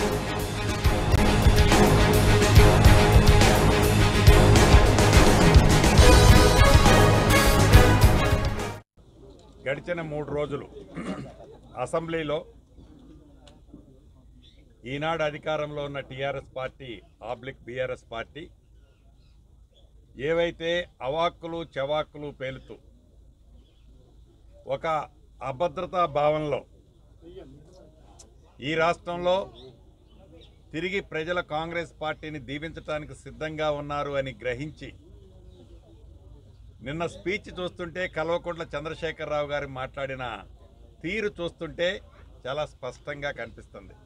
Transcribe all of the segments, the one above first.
గడిచిన మూడు రోజులు అసెంబ్లీలో ఈనాడు అధికారంలో ఉన్న TRS party oblique BRS party ఏవైతే అవాక్కులు చెవాక్కులు పేలుతూ ఒక అభద్రతా భావంలో ఈ రాష్ట్రంలో తిరిగి ప్రజల కాంగ్రెస్ పార్టీని దీవించడానికి సిద్ధంగా ఉన్నారు అని గ్రహించి నిన్న స్పీచ్ చూస్తుంటే కల్వకుంట్ల చంద్రశేఖరరావు గారు మాట్లాడిన తీరు చూస్తుంటే చాలా స్పష్టంగా కనిపిస్తుంది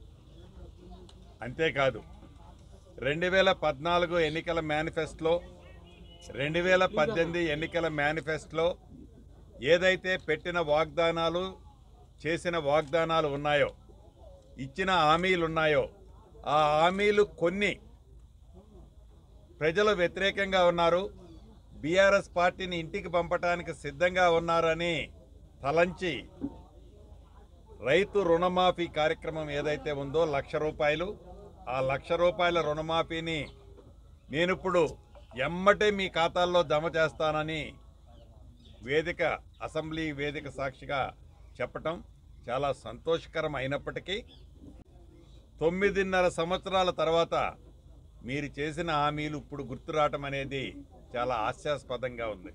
అంతేకాదు రెండు వేల పద్నాలుగు ఎన్నికల మేనిఫెస్టోలో రెండు వేల పద్దెనిమిది ఎన్నికల మేనిఫెస్టోలో ఏదైతే పెట్టిన వాగ్దానాలు చేసిన వాగ్దానాలు ఉన్నాయో ఇచ్చిన హామీలు ఉన్నాయో ఆ హామీలు కొన్ని ప్రజలు వ్యతిరేకంగా ఉన్నారు బీఆర్ఎస్ పార్టీని ఇంటికి పంపటానికి సిద్ధంగా ఉన్నారని తలంచి రైతు రుణమాఫీ కార్యక్రమం ఏదైతే ఉందో లక్ష రూపాయలు ఆ లక్ష రూపాయల రుణమాఫీని నేనిప్పుడు ఎమ్మటే మీ ఖాతాల్లో జమ చేస్తానని వేదిక అసెంబ్లీ వేదిక సాక్షిగా చెప్పటం చాలా సంతోషకరం అయినప్పటికీ తొమ్మిదిన్నర సంవత్సరాల తర్వాత మీరు చేసిన హామీలు ఇప్పుడు గుర్తురావటం అనేది చాలా హాస్యాస్పదంగా ఉంది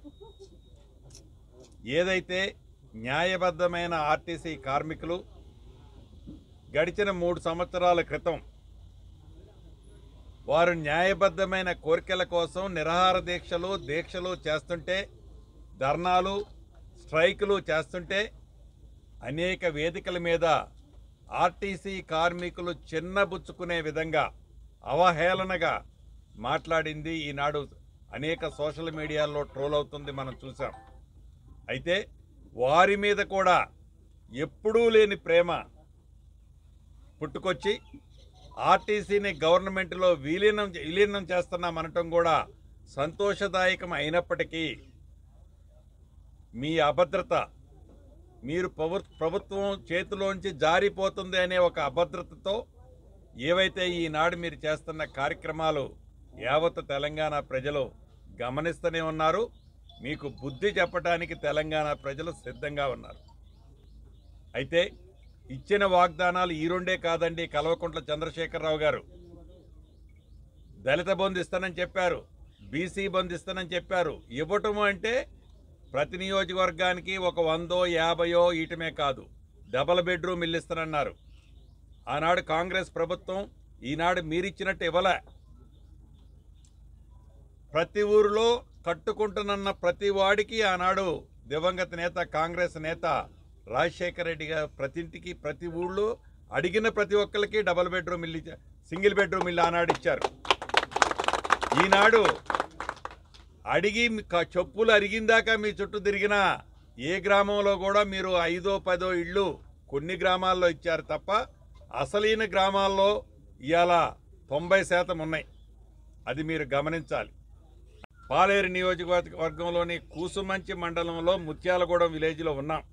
ఏదైతే న్యాయబద్ధమైన ఆర్టీసీ కార్మికులు గడిచిన మూడు సంవత్సరాల క్రితం వారు న్యాయబద్ధమైన కోరికల కోసం నిరాహార దీక్షలు దీక్షలు చేస్తుంటే ధర్నాలు స్ట్రైకులు చేస్తుంటే అనేక వేదికల మీద ఆర్టీసీ కార్మికులు చిన్నబుచ్చుకునే విధంగా అవహేళనగా మాట్లాడింది ఈనాడు అనేక సోషల్ మీడియాలో ట్రోల్ అవుతుంది మనం చూసాం అయితే వారి మీద కూడా ఎప్పుడూ లేని ప్రేమ పుట్టుకొచ్చి ఆర్టీసీని గవర్నమెంట్లో విలీనం విలీనం చేస్తున్నామనటం కూడా సంతోషదాయకం అయినప్పటికీ మీ అభద్రత మీరు పవ- ప్రభుత్వం చేతిలోంచి జారిపోతుంది అనే ఒక అభద్రతతో ఏవైతే ఈనాడు మీరు చేస్తున్న కార్యక్రమాలు యావత్ తెలంగాణ ప్రజలు గమనిస్తూనే ఉన్నారు మీకు బుద్ధి చెప్పడానికి తెలంగాణ ప్రజలు సిద్ధంగా ఉన్నారు అయితే ఇచ్చిన వాగ్దానాలు ఈ రెండే కాదండి కల్వకుంట్ల చంద్రశేఖరరావు గారు దళిత బంధు ఇస్తానని చెప్పారు బీసీ బంధు ఇస్తానని చెప్పారు ఇవ్వటము అంటే ప్రతి నియోజకవర్గానికి ఒక వందో యాభయో ఈటమే కాదు డబల్ బెడ్రూమ్ ఇల్లు ఇస్తానన్నారు ఆనాడు కాంగ్రెస్ ప్రభుత్వం ఈనాడు మీరిచ్చినట్టు ఇవ్వలే ప్రతి ఊరిలో కట్టుకుంటున్న ప్రతి వాడికి ఆనాడు దివంగత నేత కాంగ్రెస్ నేత రాజశేఖర రెడ్డి గారు ప్రతి ఇంటికి ప్రతి ఊళ్ళో అడిగిన ప్రతి ఒక్కరికి డబల్ బెడ్రూమ్ ఇల్లు ఇచ్చా- సింగిల్ బెడ్రూమ్ ఇల్లు ఆనాడు ఇచ్చారు ఈనాడు అడిగి మీ క- చెప్పులు అరిగిందాక మీ చుట్టూ తిరిగిన ఏ గ్రామంలో కూడా మీరు ఐదో పదో ఇళ్ళు కొన్ని గ్రామాల్లో ఇచ్చారు తప్ప అసలైన గ్రామాల్లో ఇవాళ తొంభై శాతం ఉన్నాయి అది మీరు గమనించాలి పాలేరు నియోజకవర్గంలోని కూసుమంచి మండలంలో ముత్యాలగూడెం విలేజ్లో ఉన్నాం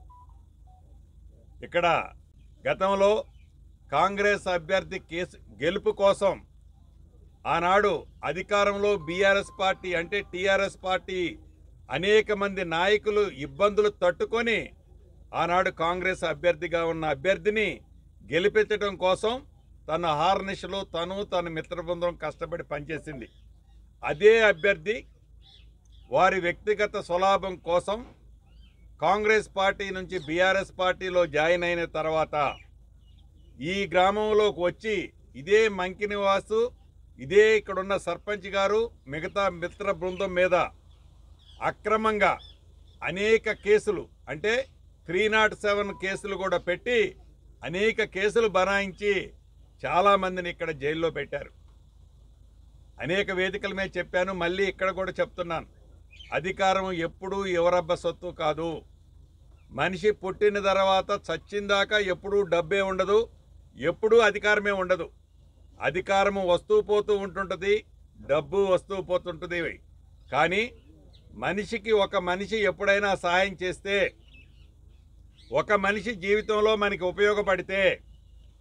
ఇక్కడ గతంలో కాంగ్రెస్ అభ్యర్థి కేసు గెలుపు కోసం ఆనాడు అధికారంలో బీఆర్ఎస్ పార్టీ అంటే టీఆర్ఎస్ పార్టీ అనేక మంది నాయకులు ఇబ్బందులు తట్టుకొని ఆనాడు కాంగ్రెస్ అభ్యర్థిగా ఉన్న అభ్యర్థిని గెలిపించడం కోసం తన హార్నిషలు తను తన మిత్రబృందం కష్టపడి పనిచేసింది అదే అభ్యర్థి వారి వ్యక్తిగత స్వలాభం కోసం కాంగ్రెస్ పార్టీ నుంచి బీఆర్ఎస్ పార్టీలో జాయిన్ అయిన తర్వాత ఈ గ్రామంలోకి వచ్చి ఇదే మంకి నివాసు ఇదే ఇక్కడున్న సర్పంచ్ గారు మిగతా మిత్ర బృందం మీద అక్రమంగా అనేక కేసులు అంటే త్రీ నాట్ సెవెన్ కేసులు కూడా పెట్టి అనేక కేసులు బనాయించి చాలామందిని ఇక్కడ జైల్లో పెట్టారు అనేక వేదికల మీద చెప్పాను మళ్ళీ ఇక్కడ కూడా చెప్తున్నాను అధికారం ఎప్పుడూ ఎవరబ్బ సొత్తు కాదు మనిషి పుట్టిన తర్వాత చచ్చిందాకా ఎప్పుడూ డబ్బే ఉండదు ఎప్పుడూ అధికారమే ఉండదు అధికారము వస్తూ పోతూ ఉంటుంటుంది డబ్బు వస్తూ పోతుంటుంది కానీ మనిషికి ఒక మనిషి ఎప్పుడైనా సహాయం చేస్తే ఒక మనిషి జీవితంలో మనకి ఉపయోగపడితే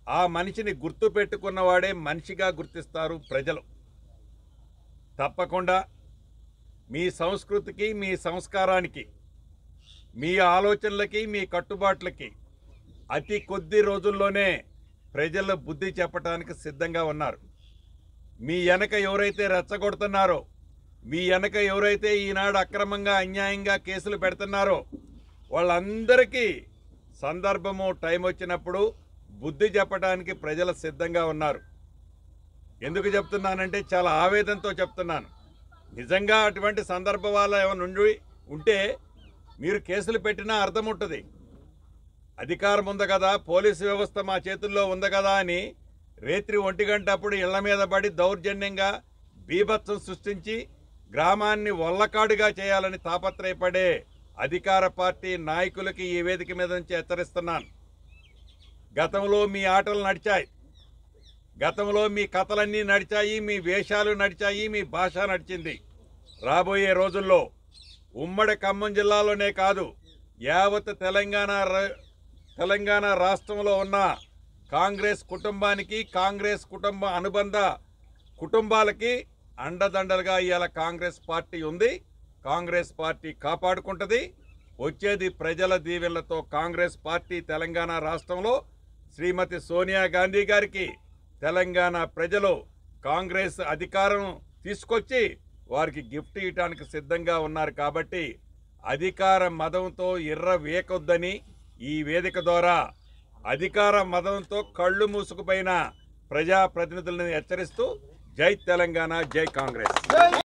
ఆ మనిషిని గుర్తు పెట్టుకున్నవాడే మనిషిగా గుర్తిస్తారు ప్రజలు తప్పకుండా మీ సంస్కృతికి మీ సంస్కారానికి మీ ఆలోచనలకి మీ కట్టుబాట్లకి అతి కొద్ది రోజుల్లోనే ప్రజలు బుద్ధి చెప్పడానికి సిద్ధంగా ఉన్నారు మీ వెనక ఎవరైతే రెచ్చగొడుతున్నారో మీ వెనక ఎవరైతే ఈనాడు అక్రమంగా అన్యాయంగా కేసులు పెడుతున్నారో వాళ్ళందరికీ సందర్భము టైం వచ్చినప్పుడు బుద్ధి చెప్పడానికి ప్రజలు సిద్ధంగా ఉన్నారు ఎందుకు చెప్తున్నానంటే చాలా ఆవేదనతో చెప్తున్నాను నిజంగా అటువంటి సందర్భాలు ఏమైనా ఉండి ఉంటే మీరు కేసులు పెట్టినా అర్థం ఉంటుంది అధికారం ఉంది కదా పోలీసు వ్యవస్థ మా చేతుల్లో ఉంది కదా అని రేత్రి ఒంటి గంట అప్పుడు ఇళ్ల మీద పడి దౌర్జన్యంగా బీభత్సం సృష్టించి గ్రామాన్ని వల్లకాడుగా చేయాలని తాపత్రయపడే అధికార పార్టీ నాయకులకి ఈ వేదిక మీద నుంచి హెచ్చరిస్తున్నాను గతంలో మీ ఆటలు నడిచాయి గతంలో మీ కథలన్నీ నడిచాయి మీ వేషాలు నడిచాయి మీ భాష నడిచింది రాబోయే రోజుల్లో ఉమ్మడి ఖమ్మం జిల్లాలోనే కాదు యావత్ తెలంగాణ ర- తెలంగాణ రాష్ట్రంలో ఉన్న కాంగ్రెస్ కుటుంబానికి కాంగ్రెస్ కుటుంబ అనుబంధ కుటుంబాలకి అండదండలుగా ఇవాళ కాంగ్రెస్ పార్టీ ఉంది కాంగ్రెస్ పార్టీ కాపాడుకుంటుంది వచ్చేది ప్రజల దీవెనలతో కాంగ్రెస్ పార్టీ తెలంగాణ రాష్ట్రంలో శ్రీమతి సోనియా గాంధీ గారికి తెలంగాణ ప్రజలు కాంగ్రెస్ అధికారం తీసుకొచ్చి వారికి గిఫ్ట్ ఇవ్వడానికి సిద్ధంగా ఉన్నారు కాబట్టి అధికార మదంతో ఎర్ర వేకొద్దని ఈ వేదిక ద్వారా అధికార మదంతో కళ్ళు మూసుకుపోయిన ప్రజాప్రతినిధులను హెచ్చరిస్తూ జై తెలంగాణ జై కాంగ్రెస్